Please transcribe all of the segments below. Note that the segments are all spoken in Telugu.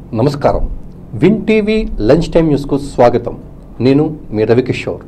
నమస్కారం విన్ టీవీ లంచ్ టైమ్ న్యూస్కు స్వాగతం నేను మీ రవికిషోర్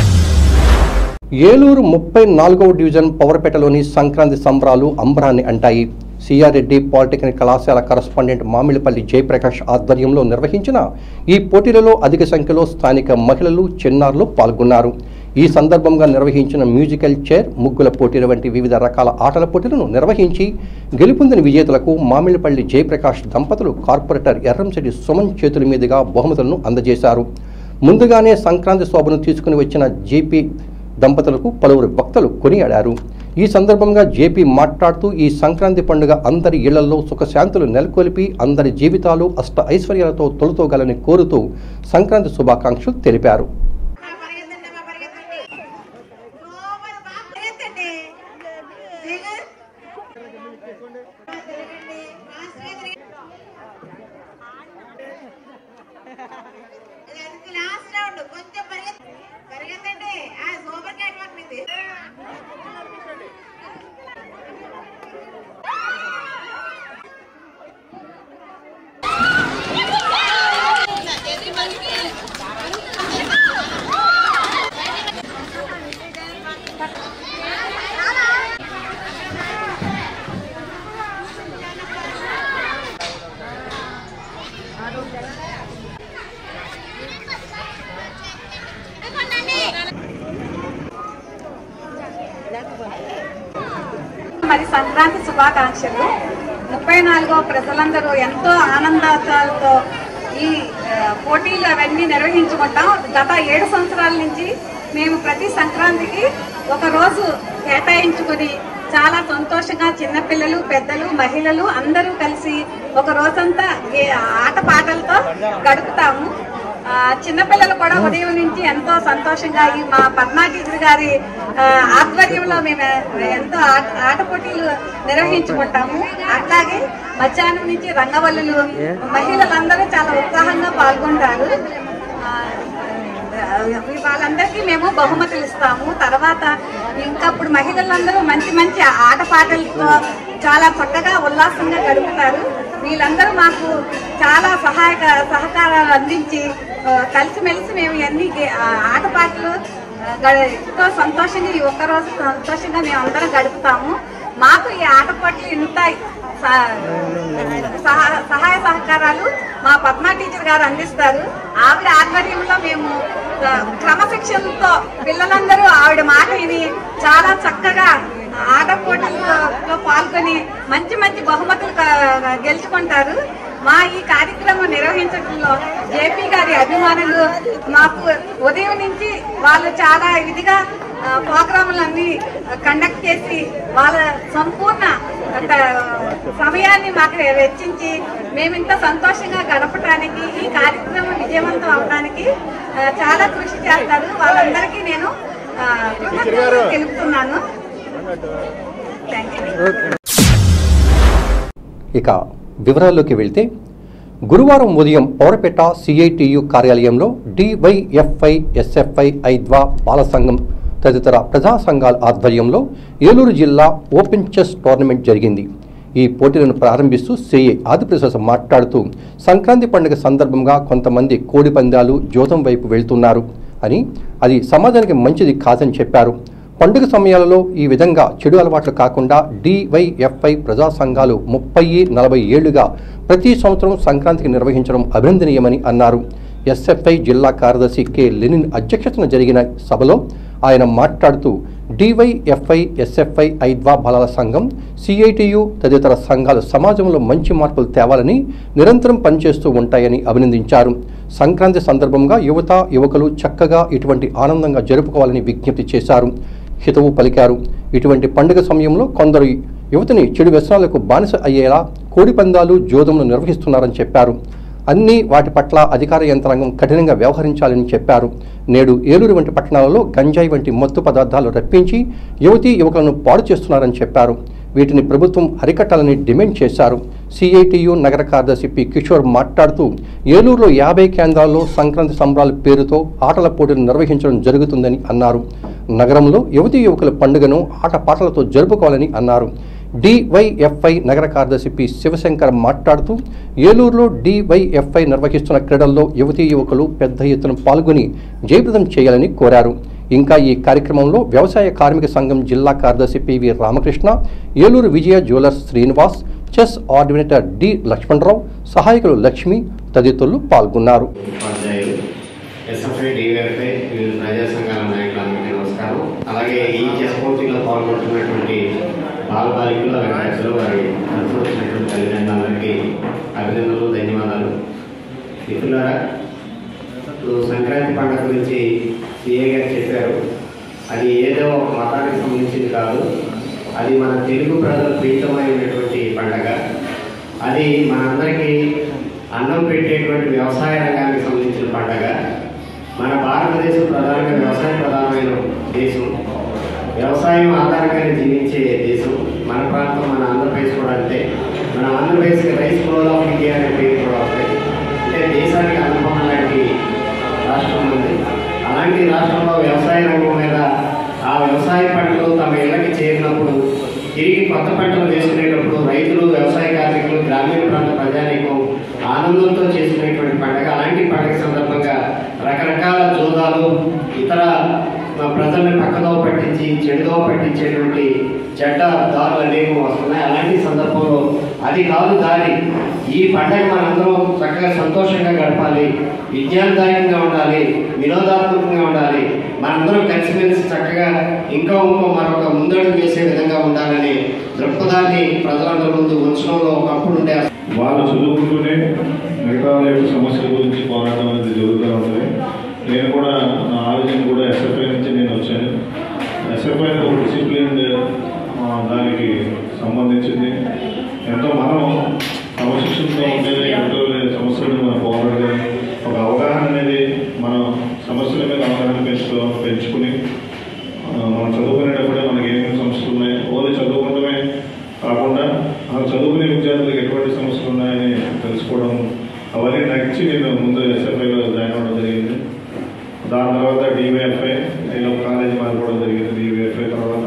ఏలూరు ముప్పై నాలుగవ డివిజన్ పవర్పేటలోని సంక్రాంతి సంబరాలు అంబరాన్ని అంటాయి సిఆర్రెడ్డి పాలిటెక్నిక్ కళాశాల కరస్పాండెంట్ మామిడిపల్లి జయప్రకాష్ ఆధ్వర్యంలో నిర్వహించిన ఈ పోటీలలో అధిక సంఖ్యలో స్థానిక మహిళలు చిన్నారులు పాల్గొన్నారు ఈ సందర్భంగా నిర్వహించిన మ్యూజికల్ చైర్ ముగ్గుల పోటీల వంటి వివిధ రకాల ఆటల పోటీలను నిర్వహించి గెలుపొందిన విజేతలకు మామిడిపల్లి జయప్రకాష్ దంపతులు కార్పొరేటర్ ఎర్రంశెట్టి సుమన్ చేతుల మీదుగా బహుమతులను అందజేశారు ముందుగానే సంక్రాంతి శోభను తీసుకుని వచ్చిన జేపీ దంపతులకు పలువురు భక్తులు కొనియాడారు ఈ సందర్భంగా జేపీ మాట్లాడుతూ ఈ సంక్రాంతి పండుగ అందరి ఇళ్లలో సుఖశాంతులు నెలకొల్పి అందరి జీవితాలు అష్ట ఐశ్వర్యాలతో తొలతోగాలని కోరుతూ సంక్రాంతి శుభాకాంక్షలు తెలిపారు పరిగెత్తండి అమ్మా, పరిగెత్తండి. లోపల బాగా పరిగెత్తండి. దిగు. తిరగండి. ఫాస్ట్గా తిరగండి. ఇది అది లాస్ట్ రౌండ్. కొంచెం పరిగెత్త- పరిగెత్తండి. ఆ, సూపర్ క్యాట్ వాక్ మీది. మరి సంక్రాంతి శుభాకాంక్షలు ముప్పై నాలుగో ప్రజలందరూ ఎంతో ఆనందాలతో ఈ ఆ, పోటీలు అవన్నీ నిర్వహించుకుంటాం గత ఏడు సంవత్సరాల నుంచి మేము ప్రతి సంక్రాంతికి ఒక రోజు కేటాయించుకుని చాలా సంతోషంగా చిన్నపిల్లలు పెద్దలు మహిళలు అందరూ కలిసి ఒక రోజంతా గే- ఆటపాటలతో గడుపుతాము ఆ, చిన్నపిల్లలు కూడా ఉదయం నుంచి ఎంతో సంతోషంగా ఈ మా పద్మా టీచర్ గారి ఆ, ఆధ్వర్యంలో మేము ఎంతో ఆట ఆట పోటీలు నిర్వహించుకుంటాము అట్లాగే మధ్యాహ్నం నుంచి రంగవల్లులు మహిళలందరూ చాలా ఉత్సాహంగా పాల్గొంటారు ఆ, వాళ్ళందరికీ మేము బహుమతులు ఇస్తాము తర్వాత ఇంకా ఇప్పుడు మహిళలందరూ మంచి మంచి ఆటపాటలతో చాలా చక్కగా ఉల్లాసంగా గడుపుతారు వీళ్ళందరూ మాకు చాలా సహాయక సహకారాలు అందించి ఆ, కలిసిమెలిసి మేము ఇవన్నీ గే- ఆ, ఆటపాటలు ఆ, గ- ఎంతో సంతోషంగా ఈ ఒక్కరోజు సంతోషంగా మేము అందరం గడుపుతాము మాకు ఈ ఆటపాటలు ఇంత స- సహా- సహాయ సహకారాలు మా పద్మా టీచర్ గారు అందిస్తారు ఆవిడ ఆధ్వర్యంలో మేము ఆ, క్రమశిక్షణతో పిల్లలందరూ ఆవిడ మాట విని చాలా చక్కగా ఆట పోటీల్లో పాల్గొని మంచి మంచి బహుమతులు క- గెలుచుకుంటారు మా ఈ కార్యక్రమం నిర్వహించడంలో జేపీ గారి అభిమానులు మాకు ఉదయం నుంచి వాళ్ళు చాలా ఇదిగా ఆ, ప్రోగ్రాములన్నీ కండక్ట్ చేసి వాళ్ళ సంపూర్ణ ఒక సమయాన్ని మాకు వెచ్చించి మేము ఇంత సంతోషంగా గడపడానికి ఈ కార్యక్రమం విజయవంతం అవడానికి ఆ, చాలా కృషి చేస్తారు వాళ్ళందరికీ నేను ఆ, కృతజ్ఞతలు తెలుపుతున్నాను థ్యాంక్ యూ ఇక వివరాల్లోకి వెళ్తే గురువారం ఉదయం పౌరపేట సిఐటియు కార్యాలయంలో డివైఎఫ్ఐ ఎస్ఎఫ్ఐ ఐద్వా బాల సంఘం తదితర ప్రజా సంఘాల ఆధ్వర్యంలో ఏలూరు జిల్లా ఓపెన్ చెస్ టోర్నమెంట్ జరిగింది ఈ పోటీలను ప్రారంభిస్తూ సిఐ ఆదిప్రసాద్ మాట్లాడుతూ సంక్రాంతి పండుగ సందర్భంగా కొంతమంది కోడి పందాలు జోదం వైపు వెళ్తున్నారు అని అది సమాజానికి మంచిది కాదని చెప్పారు పండుగ సమయాలలో ఈ విధంగా చెడు అలవాట్లు కాకుండా డివైఎఫ్ఐ ప్రజా సంఘాలు ముప్పై నలభై ఏళ్లుగా ప్రతి సంవత్సరం సంక్రాంతికి నిర్వహించడం అభినందనీయమని అన్నారు ఎస్ఎఫ్ఐ జిల్లా కార్యదర్శి కె లెనిన్ అధ్యక్షతన జరిగిన సభలో ఆయన మాట్లాడుతూ డివైఎఫ్ఐ ఎస్ఎఫ్ఐ ఐద్వా బలాల సంఘం సిఐటియు తదితర సంఘాలు సమాజంలో మంచి మార్పులు తేవాలని నిరంతరం పనిచేస్తూ ఉంటాయని అభినందించారు సంక్రాంతి సందర్భంగా యువత యువకులు చక్కగా ఇటువంటి ఆనందంగా జరుపుకోవాలని విజ్ఞప్తి చేశారు హితవు పలికారు ఇటువంటి పండుగ సమయంలో కొందరు యువతిని చెడు వ్యసనాలకు బానిస అయ్యేలా కోడి పందాలు జోదములు నిర్వహిస్తున్నారని చెప్పారు అన్ని వాటి పట్ల అధికార యంత్రాంగం కఠినంగా వ్యవహరించాలని చెప్పారు నేడు ఏలూరు వంటి పట్టణాలలో గంజాయి వంటి మత్తు పదార్థాలు రప్పించి యువతీ యువకులను పాడు చేస్తున్నారని చెప్పారు వీటిని ప్రభుత్వం అరికట్టాలని డిమాండ్ చేశారు సిఐటియు నగర కార్యదర్శి పి కిషోర్ మాట్లాడుతూ ఏలూరులో యాభై కేంద్రాల్లో సంక్రాంతి సంబరాల పేరుతో ఆటల పోటీలు నిర్వహించడం జరుగుతుందని అన్నారు నగరంలో యువతీ యువకుల పండుగను ఆటపాటలతో జరుపుకోవాలని అన్నారు డివైఎఫ్ఐ నగర కార్యదర్శి పి శివశంకర్ మాట్లాడుతూ ఏలూరులో డివైఎఫ్ఐ నిర్వహిస్తున్న క్రీడల్లో యువతీ యువకులు పెద్ద ఎత్తున పాల్గొని జయప్రదం చేయాలని కోరారు ఇంకా ఈ కార్యక్రమంలో వ్యవసాయ కార్మిక సంఘం జిల్లా కార్యదర్శి P V Ramakrishna Eluru Vijaya jewellers Srinivas chess coordinator D Lakshmanarao సహాయకులు లక్ష్మి తదితరులు పాల్గొన్నారు ఉపాధ్యాయులు ఎస్ఎఫ్ఐ డివైఎఫ్ఐ వివిధ ప్రజా సంఘాల నాయకులందరికీ నమస్కారం అలాగే ఈ చెస్ పోటీలో పాల్గొంటున్నటువంటి బాలబాలికలు విద్యార్థులు వారి తరఫున వచ్చినటువంటి తల్లిదండ్రులందరికీ అభినందనలు ధన్యవాదాలు మిత్రులారా ఇప్పుడు సంక్రాంతి పండుగ గురించి సిఏ గారు చెప్పారు అది ఏదో ఒక మతానికి సంబంధించింది కాదు అది మన తెలుగు ప్రజల ప్రీతమైనటువంటి పండగ అది మనందరికీ అన్నం పెట్టేటువంటి వ్యవసాయ రంగానికి సంబంధించిన పండగ మన భారతదేశం ప్రధానంగా వ్యవసాయ ప్రధానమైన దేశం వ్యవసాయం ఆధారంగానే జీవించే దేశం మన ప్రాంతం మన ఆంధ్రప్రదేశ్ కూడా అంతే మన ఆంధ్రప్రదేశ్కి రైస్ ఫ్లోర్ ఆఫ్ ఇండియా అనే పేరు కూడా వస్తాయి అంటే దేశానికి అనుభవం లాంటి రాష్ట్రం ఉంది అలాంటి రాష్ట్రంలో వ్యవసాయ రంగం మీద ఆ వ్యవసాయ పంటలు తమ ఇళ్ళకి చేరినప్పుడు తిరిగి కొత్త పంటలు వేసుకునేటప్పుడు రైతులు వ్యవసాయ కార్మికులు గ్రామీణ ప్రాంత ప్రజానీకం ఆనందంతో చేసుకునేటువంటి పండుగ అలాంటి పండుగ సందర్భంగా రకరకాల జోదాలు ఇతర ఆ, ప్రజల్ని పక్కదో పట్టించి చెడుదో పట్టించేటువంటి చెడ్డ దారులు అనేవి వస్తున్నాయి అలాంటి సందర్భంలో అది కాదు దారి ఈ పండగ మనందరం చక్కగా సంతోషంగా గడపాలి విజ్ఞానదాయకంగా ఉండాలి వినోదాత్మకంగా ఉండాలి మనందరం కలిసిమెలిసి చక్కగా ఇంకా ఇంకో మరొక ముందడుగు వేసే విధంగా ఉండాలని దృక్పథాన్ని ప్రజలందరి ముందు ఉంచడంలో ఒకప్పుడు ఉండే వాళ్ళు చదువుకుంటూనే మిగతా వాళ్ళ యొక్క సమస్యల గురించి పోరాటం అనేది జరుగుతూ ఉంటుంది నేను కూడా నా ఆలోచన కూడా ఎస్ఎఫ్ఐ నుంచి నేను వచ్చాను ఎస్ఎఫ్ఐ అనేది ఒక డిసిప్లిన్ దానికి సంబంధించింది ఎంతో మనం క్రమశిక్షణతో ఉండేది ఎంతో సమస్యలను మనం పోరాడేది ఒక అవగాహన అనేది మనం సమస్యల మీద అవగాహన పెంచుకో పెంచుకుని ఆ, మనం చదువుకునేటప్పుడే మనకి ఏమేమి సమస్యలు ఉన్నాయి ఓన్లీ చదువుకుంటమే కాకుండా ఆ చదువుకునే విద్యార్థులకు ఎటువంటి సమస్యలు ఉన్నాయని తెలుసుకోవడం అవన్నీ నచ్చి నేను ముందు ఎస్ఎఫ్ఐలో జాయిన్ అవ్వడం జరిగింది దాని తర్వాత డివైఎఫ్ఐ నేను కాలేజీ మారిపోవడం జరిగింది డివైఎఫ్ఐ తర్వాత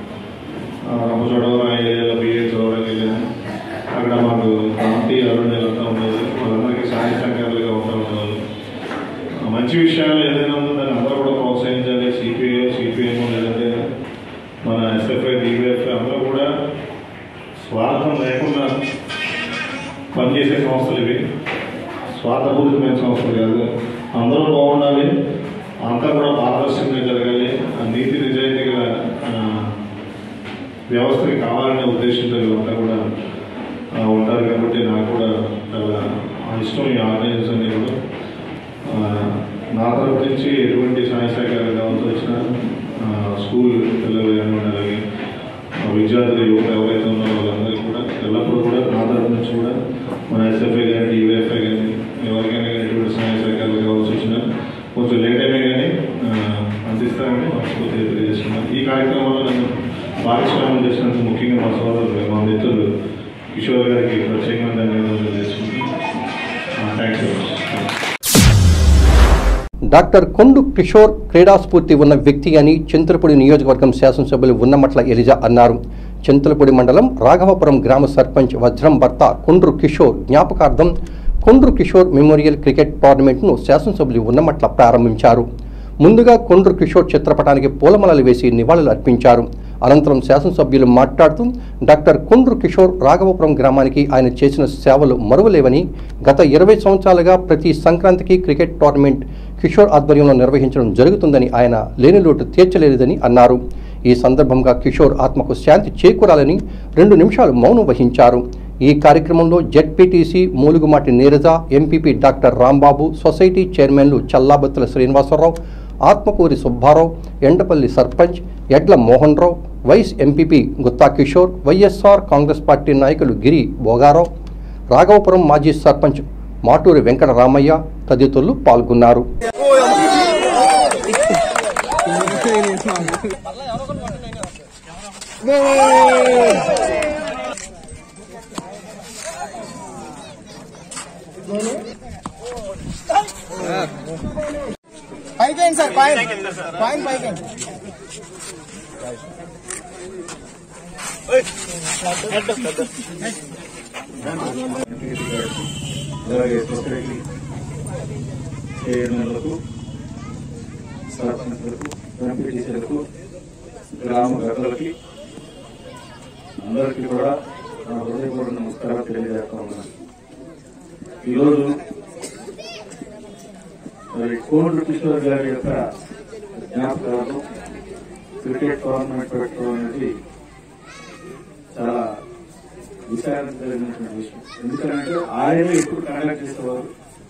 రంపచోడవరం ఏరియాలో బీఏ చదవడానికి వెళ్ళాను అక్కడ మాకు కాంతి అరుణ్ అంతా ఉండేది వాళ్ళందరికీ సాయ సంఘాలుగా ఉంటా ఉండేవాళ్ళు ఆ మంచి విషయాలు ఏదైనా ఉందో దాన్ని అందరూ కూడా ప్రోత్సహించాలి సిపిఐ సిపిఎం లేదంటే మన ఎస్ఎఫ్ఐ డివైఎఫ్ఐ అందరూ కూడా స్వార్థం లేకుండా పనిచేసే సంస్థలు ఇవి స్వార్థపూరితమైన సంస్థలు కాదు అందరూ బాగుండాలి అంతా కూడా పారదర్శకంగా జరగాలి ఆ నీతి నిజాయితీ గల ఆ, వ్యవస్థకి కావాలనే ఉద్దేశంతో వీళ్ళంతా కూడా ఆ, ఉంటారు కాబట్టి నాకు కూడా చాలా ఇష్టం ఈ ఆర్గనైజేషన్ అన్ని కూడా ఆ, నా తరపు నుంచి ఎటువంటి సహాయ సహకారాలు కావాల్సి వచ్చినా ఆ, స్కూల్ పిల్లలు కానివ్వండి అలాగే ఆ, విద్యార్థులు యువకులు ఎవరైతే ఉన్నారో వాళ్ళందరికీ కూడా ఎల్లప్పుడూ కూడా నా తరపు నుంచి కూడా మన ఎస్ఎఫ్ఐ కానీ డివైఎఫ్ఐ కానీ ఎవరికైనా కానీ ఎటువంటి సహాయ సహకారాలు కావాల్సి వచ్చినా కొంచెం లేట్ అయినా కానీ ఆ, అందిస్తారని మనస్ఫూర్తిగా తెలియజేస్తున్నాను ఈ కార్యక్రమంలో నన్ను భాగస్వామ్యం చేసినందుకు ముఖ్యంగా మా సోదరులు మా మిత్రులు కిషోర్ గారికి ప్రత్యేకంగా ధన్యవాదాలు తెలియజేసుకుంటున్నాను thank you doctor Kondu Kishore క్రీడా స్ఫూర్తి ఉన్న వ్యక్తి అని చింతలపూడి నియోజకవర్గం శాసనసభ్యులు ఉన్నమట్ల ఎలిజా అన్నారు చింతలపూడి మండలం రాఘవపురం గ్రామ సర్పంచ్ వజ్రం భర్త కొండ్రు కిషోర్ జ్ఞాపకార్థం కొండ్రు కిషోర్ మెమోరియల్ క్రికెట్ టోర్నమెంట్ను శాసనసభ్యులు ఉన్నమట్ల ప్రారంభించారు ముందుగా కొండ్రు కిషోర్ చిత్రపటానికి పూలమాలలు వేసి నివాళులు అర్పించారు అనంతరం శాసనసభ్యులు మాట్లాడుతూ డాక్టర్ కొండ్రు కిషోర్ రాఘవపురం గ్రామానికి ఆయన చేసిన సేవలు మరువలేవని గత ఇరవై సంవత్సరాలుగా ప్రతి సంక్రాంతికి క్రికెట్ టోర్నమెంట్ కిషోర్ ఆధ్వర్యంలో నిర్వహించడం జరుగుతుందని ఆయన లేని లోటు తీర్చలేదని అన్నారు ఈ సందర్భంగా కిషోర్ ఆత్మకు శాంతి చేకూరాలని రెండు నిమిషాలు మౌనం వహించారు ఈ కార్యక్రమంలో ZPTC Mulugumati Neeraja MPP doctor Rambabu society చైర్మన్లు Challabattula Srinivasarao Atmakuri Subbarao Endapalli sarpanch Edla Mohan Rao vice MPP Gutta Kishore YSR Congress party నాయకులు గిరి బోగారావు రాఘవపురం మాజీ సర్పంచ్ మాటూరి వెంకట రామయ్య తదితరులు పాల్గొన్నారు పైకేండి సార్ పైన పైన పైకేండి అలాగే సొసైటీ చైర్మన్లకు సర్పంచ్లకు ఎంపీటీసీలకు గ్రామ పెద్దలకి అందరికీ కూడా నా హృదయపూర్వక నమస్కారాలు తెలియజేస్తా ఉన్నాను ఈరోజు మరి కోండ్రు కిషోర్ గారి యొక్క జ్ఞాపకాలను క్రికెట్ టోర్నమెంట్ పెట్టడం అనేది చాలా విచారం కలిగినటువంటి విషయం ఎందుకంటే ఆయనే ఎప్పుడు కండక్ట్ చేసేవారు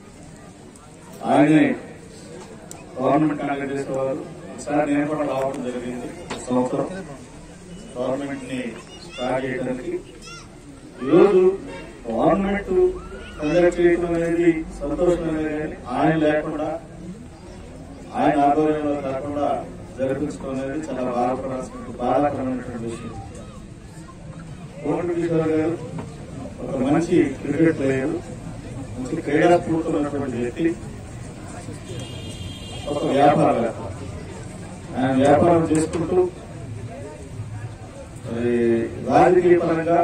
ఆయనే గవర్నమెంట్ కండక్ట్ చేసేవారు ఒకసారి నేను కూడా రావడం జరిగింది ఈ సంవత్సరం గవర్నమెంట్ ని స్టార్ట్ చేయడానికి ఈరోజు గవర్నమెంట్ కండక్ట్ చేయడం అనేది సంతోషమైనది కానీ ఆయన లేకుండా ఆయన ఆధ్వర్యంలో కాకుండా జరిపించడం అనేది చాలా బాధపడాల్సిన బాధాకరమైనటువంటి విషయం కోమటి కిషోర్ గారు ఒక మంచి క్రికెట్ ప్లేయర్ మంచి క్రీడా స్ఫూర్తి ఉన్నటువంటి వ్యక్తి ఒక వ్యాపారవేత్త ఆయన వ్యాపారం చేసుకుంటూ మరి రాజకీయ పరంగా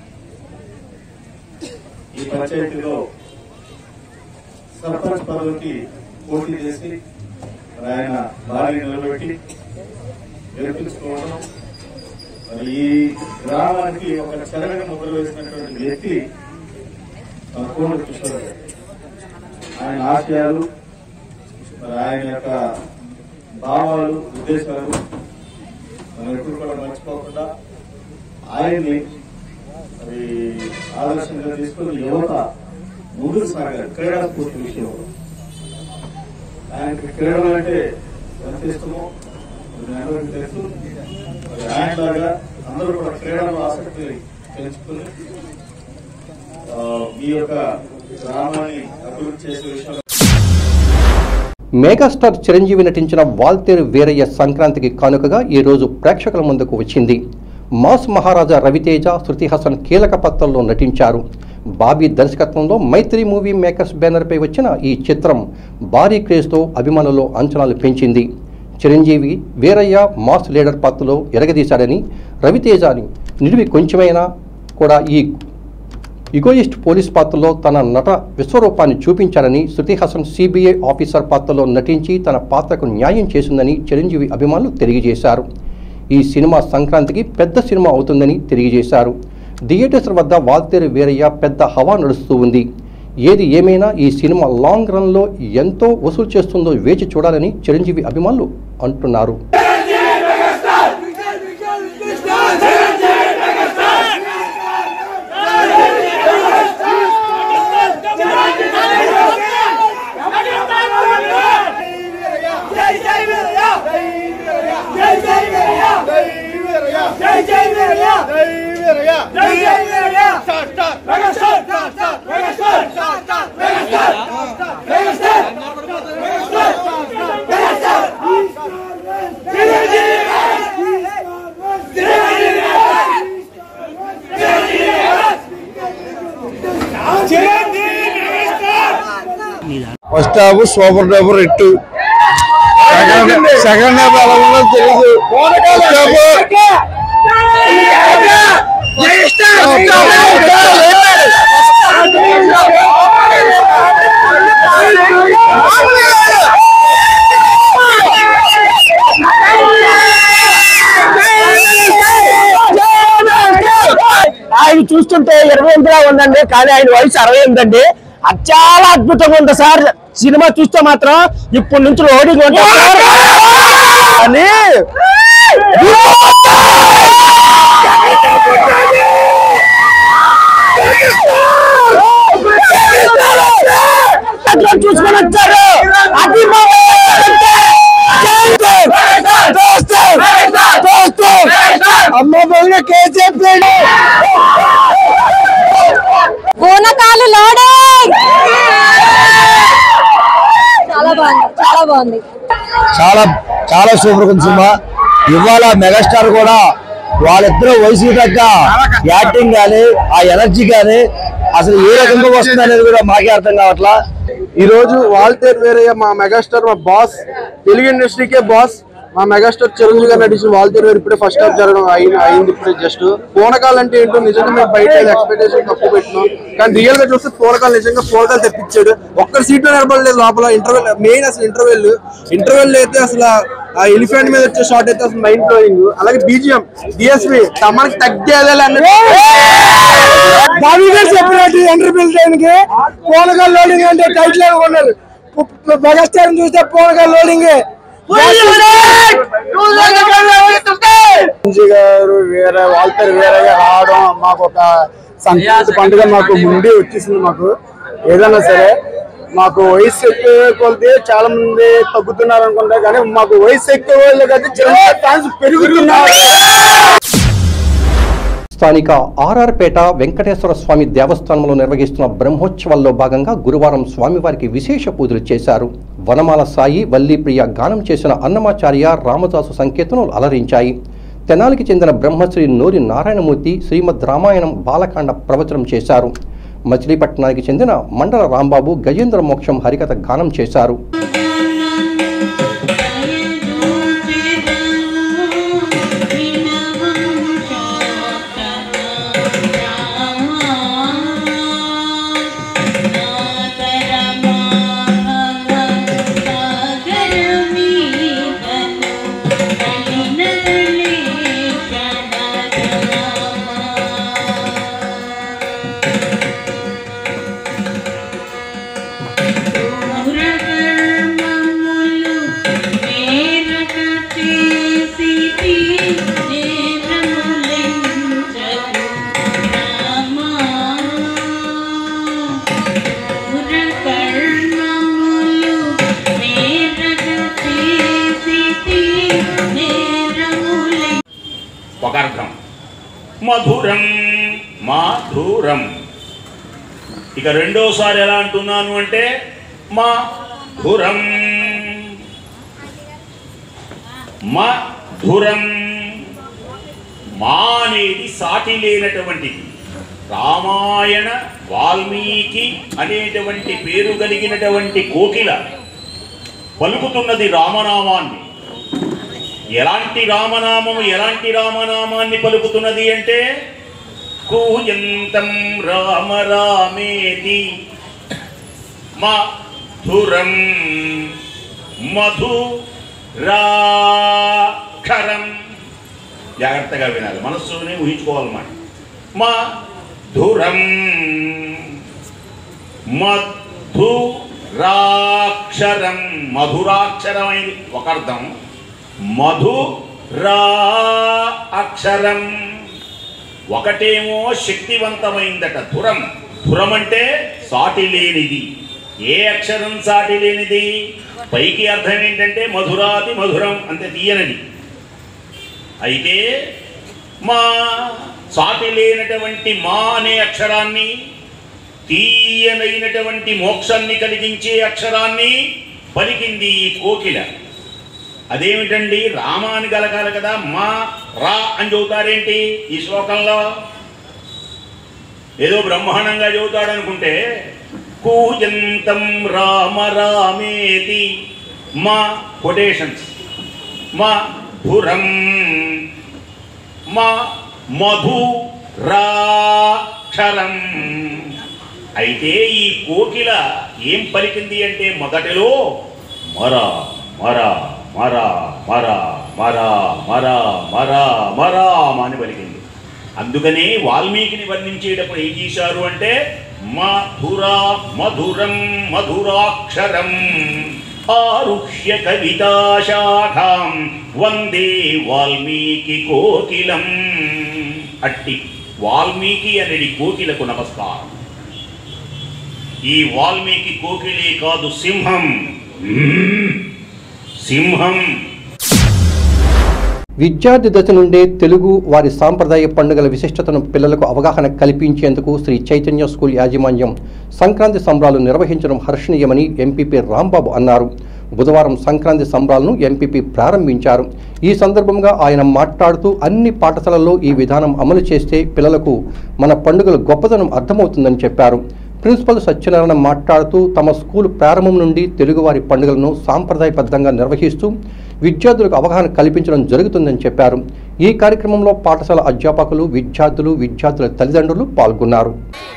ఈ పంచాయతీలో సర్పంచ్ పదవికి పోటీ చేసి మరి ఆయన భార్య నిలబెట్టి గెలిపించుకోవడం మరి ఈ గ్రామానికి ఒక చెరగని ముద్ర వేసినటువంటి వ్యక్తి మన కోమటి కిషోర్ గారు. ఆయన ఆశయాలు మరి ఆయన యొక్క భావాలు ఉద్దేశాలు మనం ఎప్పుడు కూడా మర్చిపోకుండా ఆయన్ని మరి ఆదర్శంగా తీసుకుని యువత ముందుకు సాగారు క్రీడా స్ఫూర్తి విషయంలో ఆయనకి క్రీడలు అంటే ఎంత ఇష్టమో అది అందరికీ తెలుసు మరి ఆయనలాగా అందరూ కూడా క్రీడలో ఆసక్తి పెంచుకుని ఆ, మీ యొక్క గ్రామాన్ని అభివృద్ధి చేసే విషయంలో మెగాస్టార్ చిరంజీవి నటించిన వాల్తేరు వీరయ్య సంక్రాంతికి కానుకగా ఈ రోజు ప్రేక్షకుల ముందుకు వచ్చింది మాస్ మహారాజా రవితేజ శృతి హాసన్ కీలక పాత్రల్లో నటించారు బాబీ దర్శకత్వంలో మైత్రి మూవీ మేకర్స్ బ్యానర్పై వచ్చిన ఈ చిత్రం భారీ క్రేజ్తో అభిమానుల్లో అంచనాలు పెంచింది చిరంజీవి వీరయ్య మాస్ లీడర్ పాత్రలో ఎరగదీశాడని రవితేజని నిడివి కొంచెమైనా కూడా ఈ ఇగోయిస్ట్ పోలీస్ పాత్రలో తన నట విశ్వరూపాన్ని చూపించారని శృతి హాసన్ సిబిఐ ఆఫీసర్ పాత్రలో నటించి తన పాత్రకు న్యాయం చేసిందని చిరంజీవి అభిమానులు తెలియజేశారు ఈ సినిమా సంక్రాంతికి పెద్ద సినిమా అవుతుందని తెలియజేశారు థియేటర్స్ వద్ద వాల్తేరు వీరయ్య పెద్ద హవా నడుస్తూ ఉంది ఏది ఏమైనా ఈ సినిమా లాంగ్ రన్లో ఎంతో వసూలు చేస్తుందో వేచి చూడాలని చిరంజీవి అభిమానులు అంటున్నారు first half super duper hit second second half ఎలా ఉందో తెలియదు ఫస్ట్ హాఫ్ ఆయన చూస్తుంటే ఇరవై ఎనిమిదిలా ఉందండి కానీ ఆయన వయసు అరవై ఎనిమిది అది చాలా అద్భుతంగా ఉంది సార్ సినిమా చూస్తే మాత్రం ఇప్పటి నుంచి లోడింగ్ ఉంటుంది సార్ అని చూసుకొని వచ్చారు అది మా అమ్మ పోయిన కేసీఎఫ్ పూనకాలు లోడింగ్ చాలా బాగుంది చాలా బాగుంది చాలా చాలా సూపర్ ఉంది సినిమా ఇవాళ మెగాస్టార్ కూడా వాళ్ళిద్దరూ వయసు తగ్గ యాక్టింగ్ కానీ ఆ ఎనర్జీ కానీ అసలు ఏ రకంగా వస్తుంది అనేది కూడా మాకే అర్థం కావట్లా ఈ రోజు వాల్తేర్ వేరయ్య మా మెగాస్టార్ మా బాస్ తెలుగు ఇండస్ట్రీకే బాస్ మా మెగాస్టార్ చిరంజీవి గారు నటించిన వాల్తీరు గారు ఇప్పుడే ఫస్ట్ హాఫ్ జరగడం అయింది అయింది ఇప్పుడే జస్ట్ పూనకాలు అంటే ఏంటో నిజంగా మేము బయట ఎక్స్పెక్టేషన్ తక్కువ పెట్టినాం కానీ రియల్ గా చూస్తే పూనకాలు నిజంగా పూనకాలు తెప్పించాడు ఒక్క సీట్ లో నిలబడలేదు లోపల ఇంటర్వెల్ మెయిన్ అసలు ఇంటర్వెల్ ఇంటర్వెల్ అయితే అసలు ఆ ఎలిఫెంట్ మీద వచ్చే షాట్ అయితే అసలు మైండ్ బ్లోయింగ్ అలాగే బీజిఎం డిఎస్పి తమకి తగ్గేదే బాబీ గారు చెప్పినట్టు ఇంటర్వ్యూల్ టైంకి పూనకాలు లోడింగ్ అంటే టైటిల్ కొన్నారు మెగాస్టార్ చూస్తే పూనకాలు లోడింగ్ మంచి గారు వేరే వాళ్ళతో వేరేగా రావడం మాకు ఒక సంక్రాంతి పండుగ మాకు ముందే వచ్చేసింది మాకు ఏదైనా సరే మాకు వయసు ఎక్కువ కొలితే చాలా మంది తగ్గుతున్నారు అనుకుంటా కానీ మాకు వయసు ఎక్కువ వాళ్ళకి అయితే చిరంజీవి ఫ్యాన్స్ పెరుగుతున్నారు స్థానిక ఆర్ఆర్పేట వెంకటేశ్వర స్వామి దేవస్థానంలో నిర్వహిస్తున్న బ్రహ్మోత్సవాల్లో భాగంగా గురువారం స్వామివారికి విశేష పూజలు చేశారు వనమాల సాయి వల్లీప్రియ గానం చేసిన అన్నమాచార్య రామదాసు సంకీర్తనలు అలరించాయి తెనాలికి చెందిన బ్రహ్మశ్రీ నూరి నారాయణమూర్తి శ్రీమద్ రామాయణం బాలకాండ ప్రవచనం చేశారు మచిలీపట్నానికి చెందిన మండల రాంబాబు గజేంద్ర మోక్షం హరికథ గానం చేశారు ఒక అర్థం మధురం మాధురం ఇక రెండోసారి ఎలా అంటున్నాను అంటే మధురం మధురం మా అనేది సాటి లేనటువంటిది రామాయణ వాల్మీకి అనేటువంటి పేరు కలిగినటువంటి కోకిల పలుకుతున్నది రామనామాన్ని ఎలాంటి రామనామము ఎలాంటి రామనామాన్ని పలుకుతున్నది అంటే కూయంతం రామ రామేతి మధురం మధు రాక్షరం జాగ్రత్తగా వినాలి మనస్సులోనే ఊహించుకోవాలన్నమాట మధురం మధురాక్షరం మధురాక్షరమైంది ఒక అర్థం మధు రా అక్షరం ఒకటేమో శక్తివంతమైందట ధురం ధురం అంటే సాటి లేనిది ఏ అక్షరం సాటి లేనిది పైకి అర్థం ఏంటంటే మధురాతి మధురం అంతే తీయనది అయితే మా సాటి లేనటువంటి మా అనే అక్షరాన్ని తీయనైనటువంటి మోక్షాన్ని కలిగించే అక్షరాన్ని పలికింది ఈ కోకిల అదేమిటండి రామ అని కలగాలి కదా మా రా అని చెబుతారేంటి ఈ శ్లోకంలో ఏదో బ్రహ్మాండంగా చెబుతాడు అనుకుంటే కూజంతం రామ రామేతి మా కొటేషన్స్ మా ధురం మా మధు రాక్షరం అయితే ఈ కోకిల ఏం పలికింది అంటే మొదటిలో మర మర మర మర మర మర మర మరామ అని పలికింది అందుకనే వాల్మీకిని వర్ణించేటప్పుడు ఏం చేశారు అంటే మధురా మధురం మధురాక్షరం ఆరుహ్య కవితాశాఖాం వందే వాల్మీకి కోకిలం అట్టి వాల్మీకి అనేది కోకిలకు నమస్కారం ఈ వాల్మీకి కోకిలే కాదు సింహం మ్మ్. సింహం విద్యార్థి దశ నుండే తెలుగు వారి సాంప్రదాయ పండుగల విశిష్టతను పిల్లలకు అవగాహన కల్పించేందుకు శ్రీ చైతన్య స్కూల్ యాజమాన్యం సంక్రాంతి సంబరాలు నిర్వహించడం హర్షణీయమని ఎంపీపీ రాంబాబు అన్నారు బుధవారం సంక్రాంతి సంబరాలను ఎంపీపీ ప్రారంభించారు ఈ సందర్భంగా ఆయన మాట్లాడుతూ అన్ని పాఠశాలల్లో ఈ విధానం అమలు చేస్తే పిల్లలకు మన పండుగల గొప్పదనం అర్థమవుతుందని చెప్పారు ప్రిన్సిపల్ సత్యనారాయణ మాట్లాడుతూ తమ స్కూల్ ప్రారంభం నుండి తెలుగువారి పండుగలను సాంప్రదాయబద్ధంగా నిర్వహిస్తూ విద్యార్థులకు అవగాహన కల్పించడం జరుగుతుందని చెప్పారు ఈ కార్యక్రమంలో పాఠశాల అధ్యాపకులు విద్యార్థులు విద్యార్థుల తల్లిదండ్రులు పాల్గొన్నారు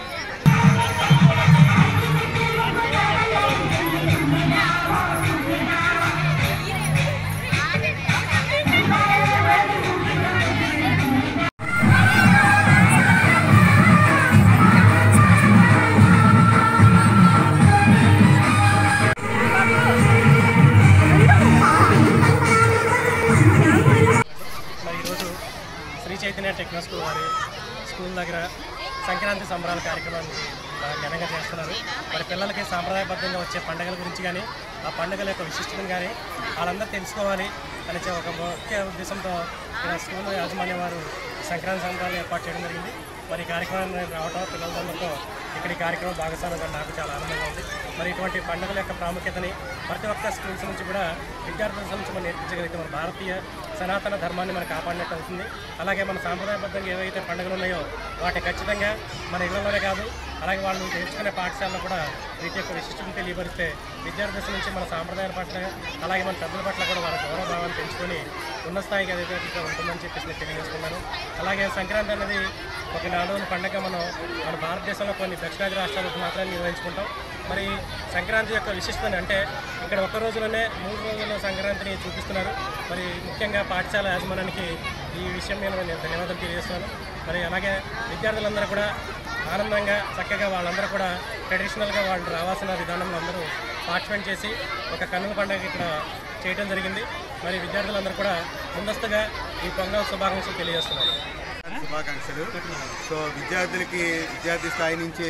మరి ఈరోజు శ్రీ చైతన్య టెక్నో స్కూల్ వారి స్కూల్ దగ్గర సంక్రాంతి సంబరాల కార్యక్రమాన్ని బాగా ఘనంగా చేస్తున్నారు మరి పిల్లలకి సాంప్రదాయబద్ధంగా వచ్చే పండుగల గురించి కానీ ఆ పండుగల యొక్క విశిష్టతను కానీ వాళ్ళందరూ తెలుసుకోవాలి అనే చే- ఒక ముఖ్య ఉద్దేశంతో ఇక్కడ స్కూల్ యాజమాన్యం వారు సంక్రాంతి సంబరాలు ఏర్పాటు చేయడం జరిగింది మరి ఈ కార్యక్రమాన్ని రావడం పిల్లలందరితో ఇక్కడ ఈ కార్యక్రమం భాగస్వామ్యం నాకు చాలా ఆనందంగా ఉంది మరి ఇటువంటి పండుగల యొక్క ప్రాముఖ్యతని ప్రతి ఒక్క స్కూల్స్ నుంచి కూడా విద్యార్థుల నుంచి మనం నేర్పించగలిగితే మన భారతీయ సనాతన ధర్మాన్ని మనం కాపాడినట్టు అవుతుంది అలాగే మన సాంప్రదాయబద్ధంగా ఏవైతే పండుగలు ఉన్నాయో వాటి ఖచ్చితంగా మన ఇళ్లలోనే కాదు అలాగే వాళ్ళు నేర్చుకునే పాఠశాలలో కూడా వీటి యొక్క విశిష్టతను తెలియపరిస్తే విద్యార్థి దశ నుంచి మన సాంప్రదాయాల పట్ల అలాగే మన పెద్దల పట్ల కూడా వాళ్ళ గౌరవభావాన్ని పెంచుకొని ఉన్న స్థాయికి ఎదిగేట్టుగా ఉంటుందని చెప్పేసి నేను తెలియజేస్తున్నాను అలాగే సంక్రాంతి అనేది ఒక నాలుగు రోజుల పండుగ మనం మన భారతదేశంలో కొన్ని దక్షిణాది రాష్ట్రాలకు మాత్రమే నిర్వహించుకుంటాం మరి సంక్రాంతి యొక్క విశిష్టతని అంటే ఇక్కడ ఒక్క రోజులోనే మూడు రోజుల సంక్రాంతిని చూపిస్తున్నారు మరి ముఖ్యంగా పాఠశాల యాజమాన్యానికి ఈ విషయం మీద నేను ధన్యవాదాలు తెలియజేస్తున్నాను మరి అలాగే విద్యార్థులందరూ కూడా ఆనందంగా చక్కగా వాళ్ళందరూ కూడా ట్రెడిషనల్గా వాళ్ళు రావాల్సిన విధానంలో అందరూ పార్టిసిపేట్ చేసి ఒక కన్నుల పండుగ ఇక్కడ చేయడం జరిగింది మరి విద్యార్థులందరూ కూడా ముందస్తుగా ఈ పొంగల్ శుభాకాంక్షలు తెలియజేస్తున్నారు శుభాకాంక్షలు సో విద్యార్థులకి విద్యార్థి స్థాయి నుంచి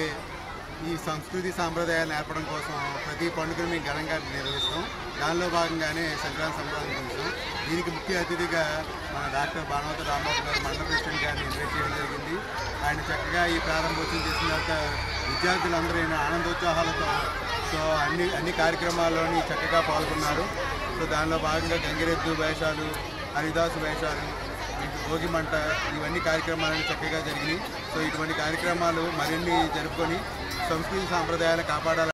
ఈ సంస్కృతి సాంప్రదాయాలు నేర్పడం కోసం ప్రతి పండుగను మేము ఘనంగా నిర్వహిస్తాం దానిలో భాగంగానే సంక్రాంతి సంక్రాంతి చేస్తాం దీనికి ముఖ్య అతిథిగా మన డాక్టర్ భానువత రామబాబు గారు మండల ప్రెసిడెంట్ గారిని ఇన్వైట్ చేయడం జరిగింది ఆయన చక్కగా ఈ ప్రారంభోత్సవం చేసిన తర్వాత విద్యార్థులందరూ ఈయన ఆనందోత్సాహాలతో సో అన్ని అన్ని కార్యక్రమాల్లోని చక్కగా పాల్గొన్నారు సో దానిలో భాగంగా గంగిరెద్దు వేషాలు హరిదాసు వేషాలు ఇటు భోగి మంట ఇవన్నీ కార్యక్రమాలు చక్కగా జరిగినాయి సో ఇటువంటి కార్యక్రమాలు మరిన్ని జరుపుకొని సంస్కృతి సాంప్రదాయాలు కాపాడాలి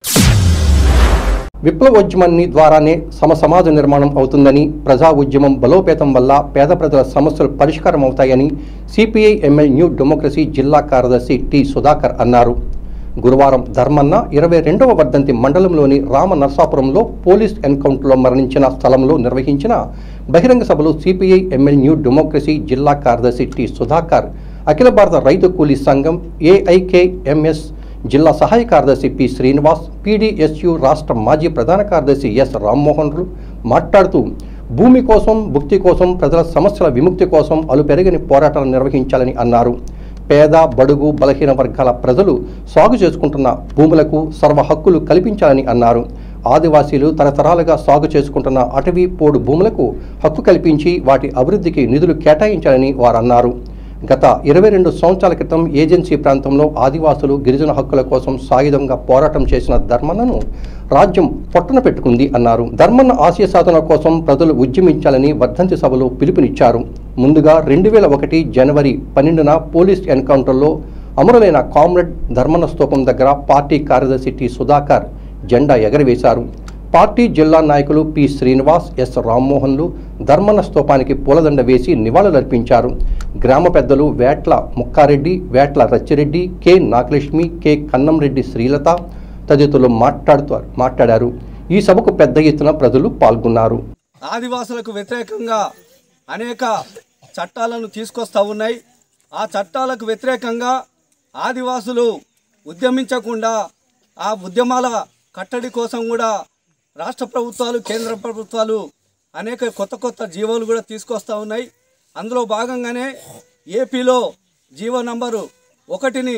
విప్లవోద్యమాన్ని ద్వారానే సమ సమాజ నిర్మాణం అవుతుందని ప్రజా ఉద్యమం బలోపేతం వల్ల పేద ప్రజల సమస్యలు పరిష్కారం అవుతాయని సిపిఐ ఎంఎల్ న్యూ డెమోక్రసీ జిల్లా కార్యదర్శి టి సుధాకర్ అన్నారు గురువారం ధర్మన్న ఇరవై రెండవ వర్ధంతి మండలంలోని రామ నర్సాపురంలో పోలీస్ ఎన్కౌంటర్లో మరణించిన స్థలంలో నిర్వహించిన బహిరంగ సభలో సిపిఐ ఎంఎల్ న్యూ డెమోక్రసీ జిల్లా కార్యదర్శి టి సుధాకర్ అఖిల భారత రైతు కూలీ సంఘం ఏఐకేఎంఎస్ జిల్లా సహాయ కార్యదర్శి పి శ్రీనివాస్ పీడీఎస్యు రాష్ట్ర మాజీ ప్రధాన కార్యదర్శి ఎస్ రామ్మోహన్లు మాట్లాడుతూ భూమి కోసం భుక్తి కోసం ప్రజల సమస్యల విముక్తి కోసం అలుపెరగని పోరాటాలు నిర్వహించాలని అన్నారు పేద బడుగు బలహీన వర్గాల ప్రజలు సాగు చేసుకుంటున్న భూములకు సర్వ హక్కులు కల్పించాలని అన్నారు ఆదివాసీలు తరతరాలుగా సాగు చేసుకుంటున్న అటవీ పోడు భూములకు హక్కు కల్పించి వాటి అభివృద్ధికి నిధులు కేటాయించాలని వారు అన్నారు గత ఇరవై రెండు సంవత్సరాల క్రితం ఏజెన్సీ ప్రాంతంలో ఆదివాసులు గిరిజన హక్కుల కోసం సాయుధంగా పోరాటం చేసిన ధర్మన్నను రాజ్యం పొట్టన పెట్టుకుంది అన్నారు ధర్మన్న ఆశయ సాధన కోసం ప్రజలు ఉద్యమించాలని వర్ధంతి సభలో పిలుపునిచ్చారు ముందుగా రెండు వేల ఒకటి జనవరి పన్నెండున పోలీస్ ఎన్కౌంటర్లో అమరులైన కామ్రేడ్ ధర్మన్న స్తూపం దగ్గర పార్టీ కార్యదర్శి టి సుధాకర్ జెండా ఎగరవేశారు పార్టీ జిల్లా నాయకులు పి శ్రీనివాస్ ఎస్ రామ్మోహన్లు ధర్మన్న స్తూపానికి పూలదండ వేసి నివాళులర్పించారు గ్రామ పెద్దలు వేట్ల ముక్కారెడ్డి వేట్ల రచ్చిరెడ్డి కె నాగలక్ష్మి కె కన్నంరెడ్డి శ్రీలత తదితరులు మాట్లాడుతూ మాట్లాడారు ఈ సభకు పెద్ద ఎత్తున ప్రజలు పాల్గొన్నారు ఆదివాసులకు వ్యతిరేకంగా అనేక చట్టాలను తీసుకొస్తూ ఉన్నాయి ఆ చట్టాలకు వ్యతిరేకంగా ఆదివాసులు ఉద్యమించకుండా ఆ ఉద్యమాల కట్టడి కోసం కూడా రాష్ట్ర ప్రభుత్వాలు కేంద్ర ప్రభుత్వాలు అనేక కొత్త కొత్త జీవోలు కూడా తీసుకొస్తూ ఉన్నాయి అందులో భాగంగానే ఏపీలో జీవో నంబరు ఒకటిని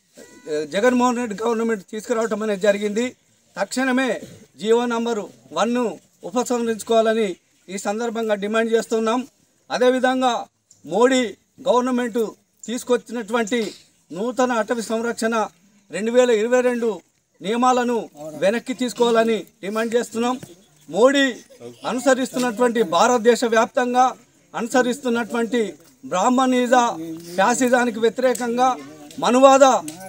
ఏ, జగన్మోహన్ రెడ్డి గవర్నమెంట్ తీసుకురావటం అనేది జరిగింది తక్షణమే జీవో నంబరు వన్ను ఉపసంహరించుకోవాలని ఈ సందర్భంగా డిమాండ్ చేస్తున్నాం అదేవిధంగా మోడీ గవర్నమెంట్ తీసుకొచ్చినటువంటి నూతన అటవీ సంరక్షణ రెండు వేల ఇరవై రెండు నియమాలను వెనక్కి తీసుకోవాలని డిమాండ్ చేస్తున్నాం మోడీ అనుసరిస్తున్నటువంటి భారతదేశ వ్యాప్తంగా అనుసరిస్తున్నటువంటి బ్రాహ్మణిజ ఫ్యాసిజానికి వ్యతిరేకంగా మనువాద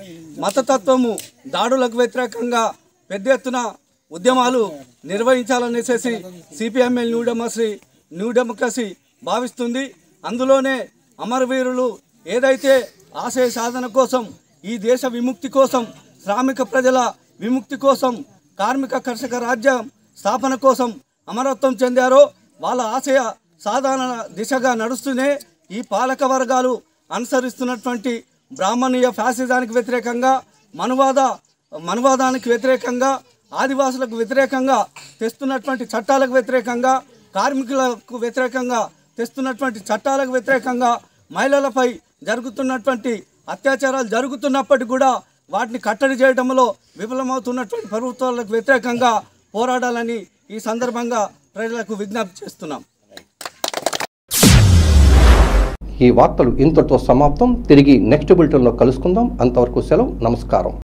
మతతత్వము దాడులకు వ్యతిరేకంగా పెద్ద ఎత్తున ఉద్యమాలు నిర్వహించాలనేసి CPIML new democracy new democracy భావిస్తుంది అందులోనే అమరవీరులు ఏదైతే ఆశయ సాధన కోసం ఈ దేశ విముక్తి కోసం శ్రామిక ప్రజల విముక్తి కోసం కార్మిక కర్షక రాజ్యం స్థాపన కోసం అమరత్వం చెందారో వాళ్ళ ఆశయ సాధన దిశగా నడుస్తూనే ఈ పాలక వర్గాలు అనుసరిస్తున్నటువంటి బ్రాహ్మణీయ ఫ్యాసిజానికి వ్యతిరేకంగా మనువాద మనువాదానికి వ్యతిరేకంగా ఆదివాసులకు వ్యతిరేకంగా తెస్తున్నటువంటి చట్టాలకు వ్యతిరేకంగా కార్మికులకు వ్యతిరేకంగా తెస్తున్నటువంటి చట్టాలకు వ్యతిరేకంగా మహిళలపై జరుగుతున్నటువంటి అత్యాచారాలు జరుగుతున్నప్పటికీ కూడా వాటిని కట్టడి చేయడంలో విఫలమవుతున్నటువంటి ప్రభుత్వాలకు వ్యతిరేకంగా పోరాడాలని ఈ సందర్భంగా ప్రజలకు విజ్ఞప్తి చేస్తున్నాం ఈ వార్తలు ఇంతటితో సమాప్తం తిరిగి నెక్స్ట్ బులెటిన్లో కలుసుకుందాం అంతవరకు సెలవు నమస్కారం